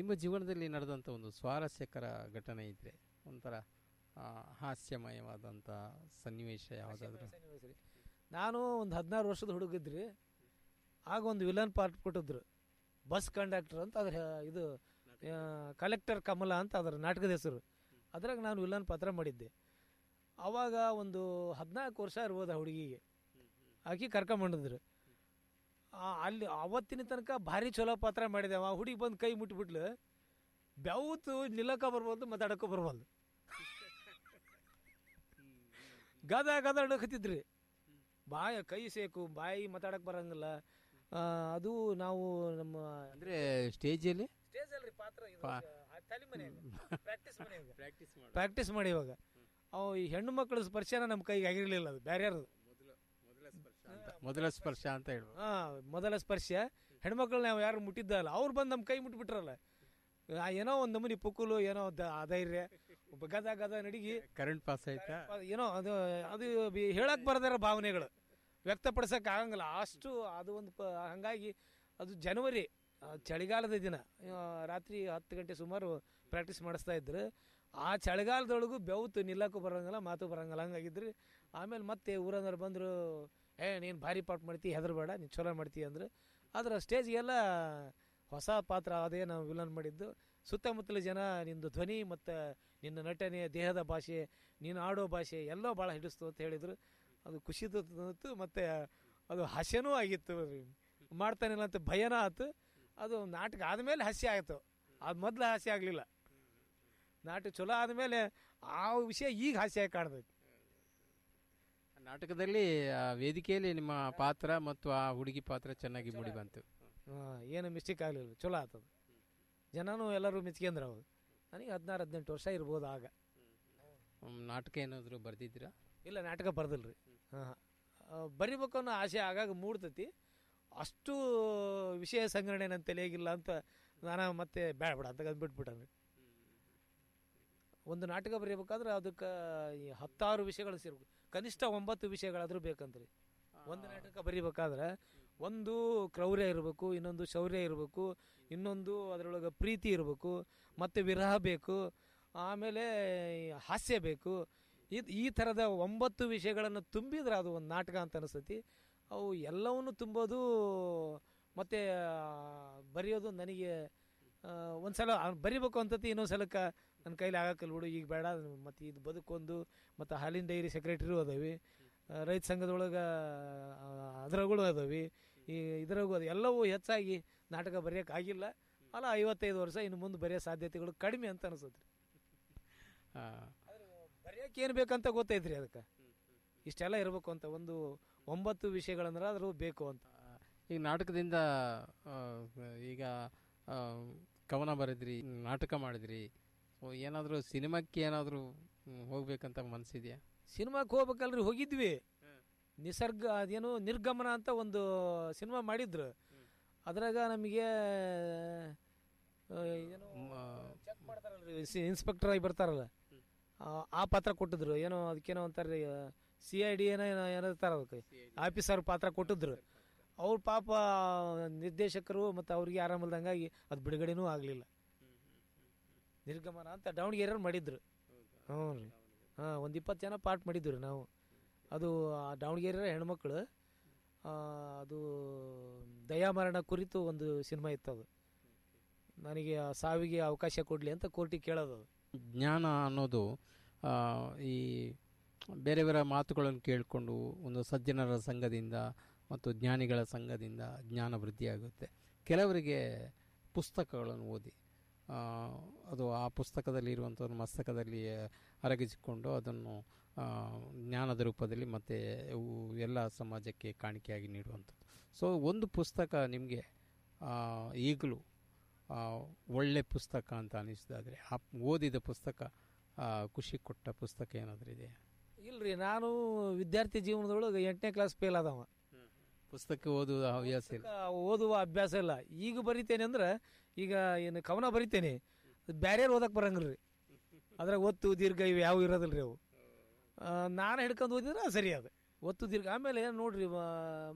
ನಿಮ್ಮ ಜೀವನದಲ್ಲಿ ನಡೆದಂಥ ಒಂದು ಸ್ವಾರಸ್ಯಕರ ಘಟನೆ ಇದ್ದರೆ ಒಂಥರ ಆ, ಹಾಸ್ಯಮಯವಾದಂಥ ಸನ್ನಿವೇಶ ಯಾವುದಾದ್ರೂ ಸರಿ ನಾನು ಒಂದು ಹದಿನಾರು ವರ್ಷದ ಹುಡುಗಿದ್ರಿ ಆಗ ಒಂದು ವಿಲನ್ ಪಾರ್ಟ್ ಕೊಟ್ಟಿದ್ರು ಬಸ್ ಕಂಡಕ್ಟರ್ ಅಂತ ಅದ್ರ ಹೆ- ಇದು ಕಲೆಕ್ಟರ್ ಕಮಲ ಅಂತ ಅದರ ನಾಟಕದ ಹೆಸರು ಅದ್ರಾಗ ನಾನು ವಿಲನ್ ಪಾತ್ರ ಮಾಡಿದ್ದೆ ಅವಾಗ ಒಂದು ಹದಿನಾಲ್ಕು ವರ್ಷ ಇರ್ಬೋದು ಆ ಹುಡುಗಿಗೆ ಆಕಿ ಕರ್ಕೊಂಬಂದಿದ್ರು ಆ, ಅಲ್ಲಿ ಅವತ್ತಿನ ತನಕ ಭಾರಿ ಚಲೋ ಪಾತ್ರ ಮಾಡಿದೆ ಆ ಹುಡುಗಿ ಬಂದು ಕೈ ಮುಟ್ಬಿಟ್ಲು ಬೆವತು ನಿಲ್ಲಕ ಬರ್ಬೋದು ಮಾತಾಡಕ್ಕೂ ಬರ್ಬೋದು ಗದ ಗದ ಹತ್ತಿದ್ರಿ ಬಾಯ ಕೈ ಸೇಕು ಬಾಯಿ ಮಾತಾಡಕ್ ಬರಂಗಿಲ್ಲ ಆ, ಅದು ನಾವು ನಮ್ಮ ಅಂದರೆ ಸ್ಟೇಜಲ್ಲಿ ಸ್ಟೇಜ್ ಅಲ್ರಿ ಪಾತ್ರ ಪ್ರಾಕ್ಟೀಸ್ ಮನೆಯಾಗ ಪ್ರಾಕ್ಟೀಸ್ ಮಾಡಿ ಪ್ರಾಕ್ಟೀಸ್ ಮಾಡಿ ಇವಾಗ ಅವು ಈ ಹೆಣ್ಣು ಮಕ್ಕಳ ಸ್ಪರ್ಶನ ನಮ್ಮ ಕೈಗೆ ಆಗಿರಲಿಲ್ಲ ಅದು ಬೇರೆ ಯಾರ್ದು ಮೊದಲ ಸ್ಪರ್ಶ ಅಂತ ಹೇಳ್ಬೋದು ಹಾ ಮೊದಲ ಸ್ಪರ್ಶ ಹೆಣ್ಮಕ್ಳು ನಾವು ಯಾರು ಮುಟ್ಟಿದ್ದಲ್ಲ ಅವ್ರು ಬಂದು ನಮ್ಮ ಕೈ ಮುಟ್ಬಿಟ್ರಲ್ಲ ಆ, ಏನೋ ಒಂದು ನಮೂನಿ ಪುಕ್ಕುಲು ಏನೋ ದ- ಅಧೈರ್ಯ ಒಬ್ಬ ಗದ ಗದ ನಡಿಗಿ ಕರೆಂಟ್ ಪಾಸ್ ಆಯ್ತಾ ಏನೋ ಅದು ಅದು ಬಿ- ಹೇಳಕ್ ಬರದಾರ ಭಾವನೆಗಳು ವ್ಯಕ್ತಪಡಿಸಕ್ ಆಗಂಗಿಲ್ಲ ಅಷ್ಟು ಅದು ಒಂದು ಪ ಹಂಗಾಗಿ ಅದು ಜನವರಿ ಆ, ಚಳಿಗಾಲದ ದಿನ ಆ, ರಾತ್ರಿ ಹತ್ತು ಗಂಟೆ ಸುಮಾರು ಪ್ರಾಕ್ಟೀಸ್ ಮಾಡಿಸ್ತಾ ಇದ್ರು ಆ ಚಳಿಗಾಲದೊಳಗೂ ಬೆವತು ನಿಲ್ಲಕ್ಕೂ ಬರಂಗಿಲ್ಲ ಮಾತು ಬರಂಗಿಲ್ಲ ಹಂಗಾಗಿದ್ರಿ ಆಮೇಲೆ ಮತ್ತೆ ಊರನ್ನವ್ರು ಬಂದರು ಏ ನೀನು ಭಾರಿ ಪಾಟ್ ಮಾಡ್ತಿ ಹೆದರ್ಬೇಡ ನೀನು ಚಲೋ ಮಾಡ್ತಿ ಅಂದ್ರೆ ಆದ್ರೆ ಸ್ಟೇಜ್ಗೆಲ್ಲ ಹೊಸ ಪಾತ್ರ ಅದೇ ನಾವು ವಿಲನ್ ಮಾಡಿದ್ದು ಸುತ್ತಮುತ್ತಲ ಜನ ನಿಂದು ಧ್ವನಿ ಮತ್ತು ನಿನ್ನ ನಟನೆ ದೇಹದ ಭಾಷೆ ನೀನು ಆಡೋ ಭಾಷೆ ಎಲ್ಲೋ ಭಾಳ ಹಿಡಿಸ್ತು ಅಂತ ಹೇಳಿದರು ಅದು ಖುಷಿ ತಂತು ಮತ್ತು ಅದು ಹಾಸ್ಯನೂ ಆಗಿತ್ತು ಮಾಡ್ತಾನಿಲ್ಲ ಅಂತ ಭಯನ ಆಯ್ತು ಅದು ನಾಟಕ ಆದಮೇಲೆ ಹಾಸ್ಯ ಆಯಿತು ಅದು ಮೊದಲು ಹಾಸ್ಯ ಆಗಲಿಲ್ಲ ನಾಟಕ ಚಲೋ ಆದಮೇಲೆ ಆ ವಿಷಯ ಈಗ ಹಾಸ್ಯ ಕಾಣ್ತೈತಿ ನಾಟಕದಲ್ಲಿ ಆ ವೇದಿಕೆಯಲ್ಲಿ ನಿಮ್ಮ ಪಾತ್ರ ಮತ್ತು ಆ ಹುಡುಗಿ ಪಾತ್ರ ಚೆನ್ನಾಗಿ ಮೂಡಿ ಬಂತು ಹಾಂ ಏನು ಮಿಸ್ಟೇಕ್ ಆಗಲಿಲ್ಲ ಚಲೋ ಆತದ ಜನನೂ ಎಲ್ಲರೂ ಮೆಚ್ಕೊಂಡ್ರು ಅವ್ರು ನನಗೆ ಹದಿನಾರು ಹದಿನೆಂಟು ವರ್ಷ ಇರ್ಬೋದು ಆಗ ಹ್ಮ್, ನಾಟಕ ಏನಾದರೂ ಬರ್ದಿದ್ದೀರಾ ಇಲ್ಲ ನಾಟಕ ಬರ್ದಿಲ್ರಿ ಹಾಂ ಬರಿಬೇಕು ಅನ್ನೋ ಆಸೆ ಆಗಾಗ ಮೂಡ್ತೈತಿ ಅಷ್ಟು ವಿಷಯ ಸಂಗ್ರಹಣೆ ನನ್ನ ತಲೆಯಾಗಿಲ್ಲ ಅಂತ ನಾನು ಮತ್ತೆ ಬೇಡ ಬೇಡ ಅಂತ ಬಿಟ್ಬಿಟ್ಟಂಗೆ ಒಂದು ನಾಟಕ ಬರೀಬೇಕಾದ್ರೆ ಅದಕ್ಕೆ ಈ ಹತ್ತಾರು ವಿಷಯಗಳು ಸೇರ್ಬೇಕು ಕನಿಷ್ಠ ಒಂಬತ್ತು ವಿಷಯಗಳಾದರೂ ಬೇಕಂತ್ರಿ ಒಂದು ನಾಟಕ ಬರೀಬೇಕಾದ್ರೆ ಒಂದು ಕ್ರೌರ್ಯ ಇರಬೇಕು ಇನ್ನೊಂದು ಶೌರ್ಯ ಇರಬೇಕು ಇನ್ನೊಂದು ಅದರೊಳಗೆ ಪ್ರೀತಿ ಇರಬೇಕು ಮತ್ತು ವಿರಹ ಬೇಕು ಆಮೇಲೆ ಈ ಹಾಸ್ಯ ಬೇಕು ಇದು ಈ ಥರದ ಒಂಬತ್ತು ವಿಷಯಗಳನ್ನು ತುಂಬಿದ್ರೆ ಅದು ಒಂದು ನಾಟಕ ಅಂತ ಅನಿಸ್ತೈತಿ ಅವು ಎಲ್ಲವನ್ನು ತುಂಬೋದು ಮತ್ತು ಬರೆಯೋದು ನನಗೆ ಆ, ಒಂದ್ಸಲ ಅವ್ನ್ ಬರಿಬೇಕು ಅಂತತಿ ಇನ್ನೊಂದು ಸಲಕ್ಕೆ ನನ್ನ ಕೈಲಿ ಆಗಕ್ಕಲ್ಲ ಬಿಡು ಈಗ ಬೇಡ ಮತ್ತು ಇದು ಬದುಕೊಂದು ಮತ್ತು ಹಾಲಿನ ಡೈರಿ ಸೆಕ್ರೆಟರಿನೂ ಅದಾವೆ ಆ, ರೈತ ಸಂಘದೊಳಗೆ ಅದರಗಳು ಅದಾವೆ ಈ ಇದ್ರಾಗೂ ಅದು ಎಲ್ಲವೂ ಹೆಚ್ಚಾಗಿ ನಾಟಕ ಬರೆಯೋಕೆ ಆಗಿಲ್ಲ ಅಲ್ಲ ಐವತ್ತೈದು ವರ್ಷ ಇನ್ನು ಮುಂದೆ ಬರೆಯೋ ಸಾಧ್ಯತೆಗಳು ಕಡಿಮೆ ಅಂತ ಅನಿಸುತ್ತೆ ಆ, ಬರೆಯೋಕೆ ಏನು ಬೇಕಂತ ಗೊತ್ತೈತ್ರಿ ಅದಕ್ಕೆ ಇಷ್ಟೆಲ್ಲ ಇರಬೇಕು ಅಂತ ಒಂದು ಒಂಬತ್ತು ವಿಷಯಗಳಂದ್ರೆ ಅದ್ರ ಬೇಕು ಅಂತ ಈಗ ನಾಟಕದಿಂದ ಆ, ಈಗ ಆ, ಕವನ ಬರೆದ್ರಿ ನಾಟಕ ಮಾಡಿದ್ರಿ ಏನಾದರೂ ಸಿನಿಮಾಕ್ಕೆ ಏನಾದರೂ ಹೋಗ್ಬೇಕಂತ ಮನಸ್ಸಿದೆಯಾ ಸಿನಿಮಾಕ್ಕೆ ಹೋಗ್ಬೇಕಲ್ರಿ ಹೋಗಿದ್ವಿ ನಿಸರ್ಗ ಅದೇನು ನಿರ್ಗಮನ ಅಂತ ಒಂದು ಸಿನಿಮಾ ಮಾಡಿದ್ರು ಅದ್ರಾಗ ನಮಗೆ ಆ, ಏನೋ ಚೆಕ್ ಮಾಡ್ತಾರಲ್ರಿ ಇನ್ಸ್ಪೆಕ್ಟರ್ ಆಗಿ ಬರ್ತಾರಲ್ಲ ಆ- ಆ ಪಾತ್ರ ಕೊಟ್ಟಿದ್ರು ಏನೋ ಅದಕ್ಕೇನೋ ಅಂತಾರೆ ಸಿ ಐ ಡಿ ಏನೋ ಏನೋ ಇರ್ತಾರ ಅದಕ್ಕೆ ಆಫೀಸರ್ ಪಾತ್ರ ಕೊಟ್ಟಿದ್ರು ಅವ್ರ ಪಾಪ ನಿರ್ದೇಶಕರು ಮತ್ತು ಅವ್ರಿಗೆ ಆರಾಮಲ್ದಂಗಾಗಿ ಅದು ಬಿಡುಗಡೆನೂ ಆಗಲಿಲ್ಲ ನಿರ್ಗಮನ ಅಂತ ದಾವಣಗೆರೆಯವ್ರು ಮಾಡಿದ್ರು ಹ್ಞೂ ರೀ ಹಾಂ ಒಂದು ಇಪ್ಪತ್ತು ಜನ ಪಾರ್ಟ್ ಮಾಡಿದ್ವಿ ರೀ ನಾವು ಅದು ಆ ದಾವಣಗೆರೆ ಹೆಣ್ಮಕ್ಳು ಆ, ಅದು ದಯಾಮರಣ ಕುರಿತು ಒಂದು ಸಿನಿಮಾ ಇತ್ತು ಅದು ನನಗೆ ಆ ಸಾವಿಗೆ ಅವಕಾಶ ಕೊಡಲಿ ಅಂತ ಕೋರ್ಟಿಗೆ ಕೇಳೋದು ಅದು ಜ್ಞಾನ ಅನ್ನೋದು ಆ, ಈ ಬೇರೆ ಬೇರೆ ಮಾತುಗಳನ್ನು ಕೇಳಿಕೊಂಡು ಒಂದು ಸಜ್ಜನರ ಸಂಘದಿಂದ ಮತ್ತು ಜ್ಞಾನಿಗಳ ಸಂಘದಿಂದ ಜ್ಞಾನ ವೃದ್ಧಿಯಾಗುತ್ತೆ ಕೆಲವರಿಗೆ ಪುಸ್ತಕಗಳನ್ನು ಓದಿ ಆ, ಅದು ಆ ಪುಸ್ತಕದಲ್ಲಿ ಇರುವಂಥ ಮಸ್ತಕದಲ್ಲಿ ಅರಗಿಸಿಕೊಂಡು ಅದನ್ನು ಆ, ಜ್ಞಾನದ ರೂಪದಲ್ಲಿ ಮತ್ತು ಇವು ಎಲ್ಲ ಸಮಾಜಕ್ಕೆ ಕಾಣಿಕೆಯಾಗಿ ನೀಡುವಂಥದ್ದು ಸೊ ಒಂದು ಪುಸ್ತಕ ನಿಮಗೆ ಈಗಲೂ ಆ, ಒಳ್ಳೆ ಪುಸ್ತಕ ಅಂತ ಅನಿಸಿದಾದ್ರೆ ಆ ಓದಿದ ಪುಸ್ತಕ ಆ, ಖುಷಿ ಕೊಟ್ಟ ಪುಸ್ತಕ ಏನಾದರೂ ಇದೆಯಾ ಇಲ್ರಿ ನಾನು ವಿದ್ಯಾರ್ಥಿ ಜೀವನದೊಳಗೆ ಎಂಟನೇ ಕ್ಲಾಸ್ ಫೇಲ್ ಆದವ ಪುಸ್ತಕ ಓದುವ ಹವ್ಯಾಸ ಇಲ್ಲ ಪುಸ್ತಕ ಓದುವ ಅಭ್ಯಾಸ ಇಲ್ಲ ಈಗ ಬರಿತೇನೆ ಅಂದ್ರೆ ಈಗ ಏನು ಕವನ ಬರಿತೇನೆ ಬ್ಯಾರ್ಯಾರು ಓದಕ್ಕೆ ಬರಂಗಿಲ್ರಿ ಅದ್ರಾಗ ಒತ್ತು ದೀರ್ಘ ಇವು ಯಾವ ಇರೋದಿಲ್ರಿ ಅವು ಆ, ನಾನು ಹಿಡ್ಕೊಂಡು ಓದಿದ್ರೆ ಸರಿ ಅದು ಒತ್ತು ದೀರ್ಘ ಆಮೇಲೆ ನೋಡ್ರಿ ಆ,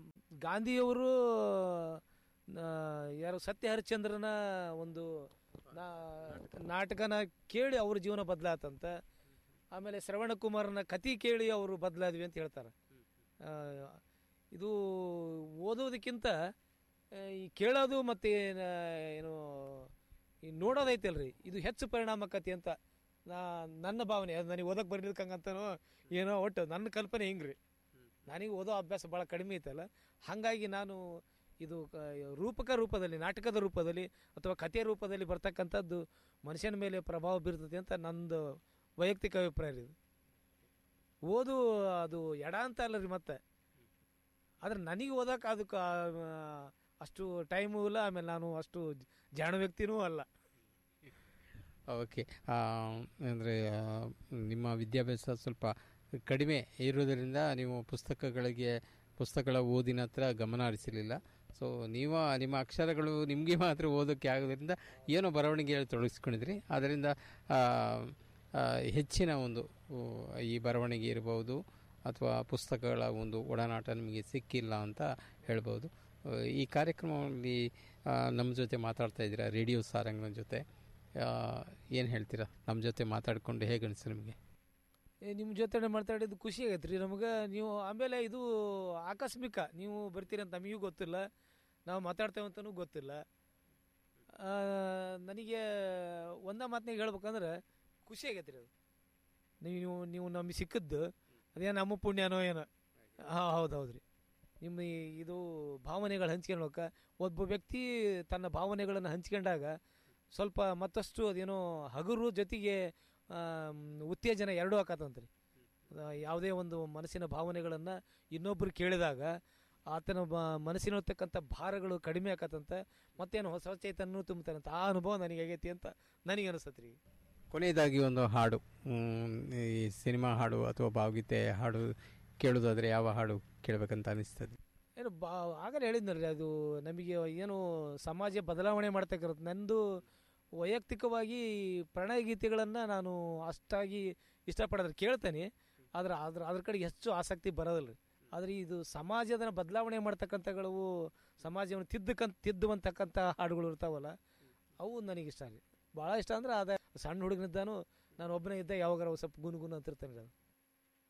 ಗಾಂಧಿಯವರು ಆ, ಯಾರು ಸತ್ಯ ಹರಿಶ್ಚಂದ್ರನ ಒಂದು ನಾ ನಾಟಕನ ಕೇಳಿ ಅವ್ರ ಜೀವನ ಬದಲಾತಂತ ಆಮೇಲೆ ಶ್ರವಣ ಕುಮಾರನ ಕತಿ ಕೇಳಿ ಅವರು ಬದಲಾದ್ವಿ ಅಂತ ಹೇಳ್ತಾರೆ ಆ, ಇದು ಓದೋದಕ್ಕಿಂತ ಆ, ಈ ಕೇಳೋದು ಮತ್ತು ಏನು ಈ ನೋಡೋದೈತಲ್ರಿ ಇದು ಹೆಚ್ಚು ಪರಿಣಾಮಕತೆ ಅಂತ ನಾ ನನ್ನ ಭಾವನೆ ಅದು ನನಗೆ ಓದಕ್ಕೆ ಬರ್ಲಿಕ್ಕಂಗಂತನೋ ಏನೋ ಒಟ್ಟು ನನ್ನ ಕಲ್ಪನೆ ಹಿಂಗ್ರಿ ನನಗೆ ಓದೋ ಅಭ್ಯಾಸ ಭಾಳ ಕಡಿಮೆ ಐತಲ್ಲ ಹಾಗಾಗಿ ನಾನು ಇದು ಕ- ರೂಪಕ ರೂಪದಲ್ಲಿ ನಾಟಕದ ರೂಪದಲ್ಲಿ ಅಥವಾ ಕಥೆಯ ರೂಪದಲ್ಲಿ ಬರ್ತಕ್ಕಂಥದ್ದು ಮನುಷ್ಯನ ಮೇಲೆ ಪ್ರಭಾವ ಬೀರ್ತದೆ ಅಂತ ನಂದು ವೈಯಕ್ತಿಕ ಅಭಿಪ್ರಾಯ ರೀ ಇದು ಓದು ಅದು ಎಡ ಅಂತ ಅಲ್ಲ ರೀ ಮತ್ತೆ ಆದ್ರೆ ನನಗೆ ಓದಕ್ಕೆ ಅದಕ್ಕೆ ಆ, ಅಷ್ಟು ಟೈಮು ಇಲ್ಲ ಆಮೇಲೆ ನಾನು ಅಷ್ಟು ಜಾಣ ವ್ಯಕ್ತಿನೂ ಅಲ್ಲ ಓಕೆ ಅಂದರೆ ನಿಮ್ಮ ವಿದ್ಯಾಭ್ಯಾಸ ಸ್ವಲ್ಪ ಕಡಿಮೆ ಇರೋದರಿಂದ ನೀವು ಪುಸ್ತಕಗಳಿಗೆ ಪುಸ್ತಕಗಳ ಓದಿನ ಹತ್ರ ಗಮನ ಹರಿಸಲಿಲ್ಲ ಸೊ ನೀವು ನಿಮ್ಮ ಅಕ್ಷರಗಳು ನಿಮಗೆ ಮಾತ್ರ ಓದೋಕ್ಕೆ ಆಗೋದ್ರಿಂದ ಏನೋ ಬರವಣಿಗೆಯಲ್ಲಿ ತೊಡಗಿಸ್ಕೊಂಡಿದ್ರಿ ಅದರಿಂದ ಆ, ಆ, ಹೆಚ್ಚಿನ ಒಂದು ಊ, ಈ ಬರವಣಿಗೆ ಇರಬಹುದು ಅಥವಾ ಪುಸ್ತಕಗಳ ಒಂದು ಒಡನಾಟ ನಿಮಗೆ ಸಿಕ್ಕಿಲ್ಲ ಅಂತ ಹೇಳ್ಬೋದು ಆ, ಈ ಕಾರ್ಯಕ್ರಮದಲ್ಲಿ ಆ, ನಮ್ಮ ಜೊತೆ ಮಾತಾಡ್ತಾ ಇದ್ದೀರಾ ರೇಡಿಯೋ ಸಾರಂಗ್ನ ಜೊತೆ ಏನು ಹೇಳ್ತೀರಾ ನಮ್ಮ ಜೊತೆ ಮಾತಾಡಿಕೊಂಡು ಹೇಗೆ ಅನಿಸ್ತು ನಿಮಗೆ ನಿಮ್ಮ ಜೊತೆ ಮಾತಾಡಿದ್ದು ಖುಷಿ ಆಗೈತೆ ರೀ ನಮಗೆ ನೀವು ಆಮೇಲೆ ಇದು ಆಕಸ್ಮಿಕ ನೀವು ಬರ್ತೀರಿ ಅಂತ ನಮಗೂ ಗೊತ್ತಿಲ್ಲ ನಾವು ಮಾತಾಡ್ತೇವೆ ಅಂತಲೂ ಗೊತ್ತಿಲ್ಲ ಆ, ನನಗೆ ಒಂದ ಮಾತನಾಗ ಹೇಳ್ಬೇಕಂದ್ರೆ ಖುಷಿ ಆಗೈತೆ ರೀ ಅದು ನೀವು ನೀವು ನೀವು ನಮಗೆ ಸಿಕ್ಕಿದ್ದು ಅದೇನು ನಮ್ಮ ಪುಣ್ಯನೋ ಏನೋ ಹಾಂ ಹೌದು ಹೌದು ರೀ ನಿಮ್ಮ ಈ ಇದು ಭಾವನೆಗಳು ಹಂಚ್ಕೊಳಕ ಒಬ್ಬ ವ್ಯಕ್ತಿ ತನ್ನ ಭಾವನೆಗಳನ್ನು ಹಂಚ್ಕೊಂಡಾಗ ಸ್ವಲ್ಪ ಮತ್ತಷ್ಟು ಅದೇನೋ ಹಗುರು ಜೊತೆಗೆ ಆಮ್, ಉತ್ತೇಜನ ಎರಡೂ ಆಕತ್ತಂತ್ರಿ ಅದ ಯಾವುದೇ ಒಂದು ಮನಸ್ಸಿನ ಭಾವನೆಗಳನ್ನು ಇನ್ನೊಬ್ಬರು ಕೇಳಿದಾಗ ಆತನ ಬ- ಮನಸ್ಸಿನಲ್ಲಿರ್ತಕ್ಕಂಥ ಭಾರಗಳು ಕಡಿಮೆ ಆಕತ್ತಂತ ಮತ್ತೇನು ಹೊಸ ಹೊಸ ಚೈತನ್ಯ ತುಂಬುತ್ತಾನಂತ ಆ ಅನುಭವ ನನಗೆ ಆಗೈತಿ ಅಂತ ನನಗೆ ಅನಿಸ್ತತ್ರಿ ಕೊನೆಯದಾಗಿ ಒಂದು ಹಾಡು ಮ್, ಈ ಸಿನಿಮಾ ಹಾಡು ಅಥವಾ ಭಾವಗೀತೆ ಹಾಡು ಕೇಳೋದಾದ್ರೆ ಯಾವ ಹಾಡು ಕೇಳಬೇಕಂತ ಅನಿಸ್ತದೆ ಏನು ಬಾ ಆಗಲೇ ಹೇಳಿದ್ನಲ್ರಿ ಅದು ನಮಗೆ ಏನು ಸಮಾಜ ಬದಲಾವಣೆ ಮಾಡ್ತಕ್ಕಿರುತ್ತೆ ನಂದು ವೈಯಕ್ತಿಕವಾಗಿ ಪ್ರಣಯ ಗೀತೆಗಳನ್ನು ನಾನು ಅಷ್ಟಾಗಿ ಇಷ್ಟಪಡೋದ್ರೆ ಕೇಳ್ತೇನೆ ಆದ್ರೆ ಅದ್ರ ಅದ್ರ ಕಡೆ ಹೆಚ್ಚು ಆಸಕ್ತಿ ಬರೋದಿಲ್ಲ ರೀ ಆದರೆ ಇದು ಸಮಾಜದ ಬದಲಾವಣೆ ಮಾಡ್ತಕ್ಕಂಥಗಳು ಸಮಾಜವನ್ನು ತಿದ್ದಕ್ಕಂತ ತಿದ್ದುವಂತಕ್ಕಂಥ ಹಾಡುಗಳು ಇರ್ತಾವಲ್ಲ ಅವು ನನಗೆ ಇಷ್ಟ ರೀ ಭಾಳ ಇಷ್ಟ ಅಂದ್ರೆ ಅದ ಸಣ್ಣ ಹುಡುಗನಿದ್ದಾನು ನಾನು ಒಬ್ಬನೇ ಇದ್ದ ಯಾವಾಗಾರ ಸ್ವಲ್ಪ ಗುನುಗುನು ಅಂತಿರ್ತಾನೆ ರೀ ಅದು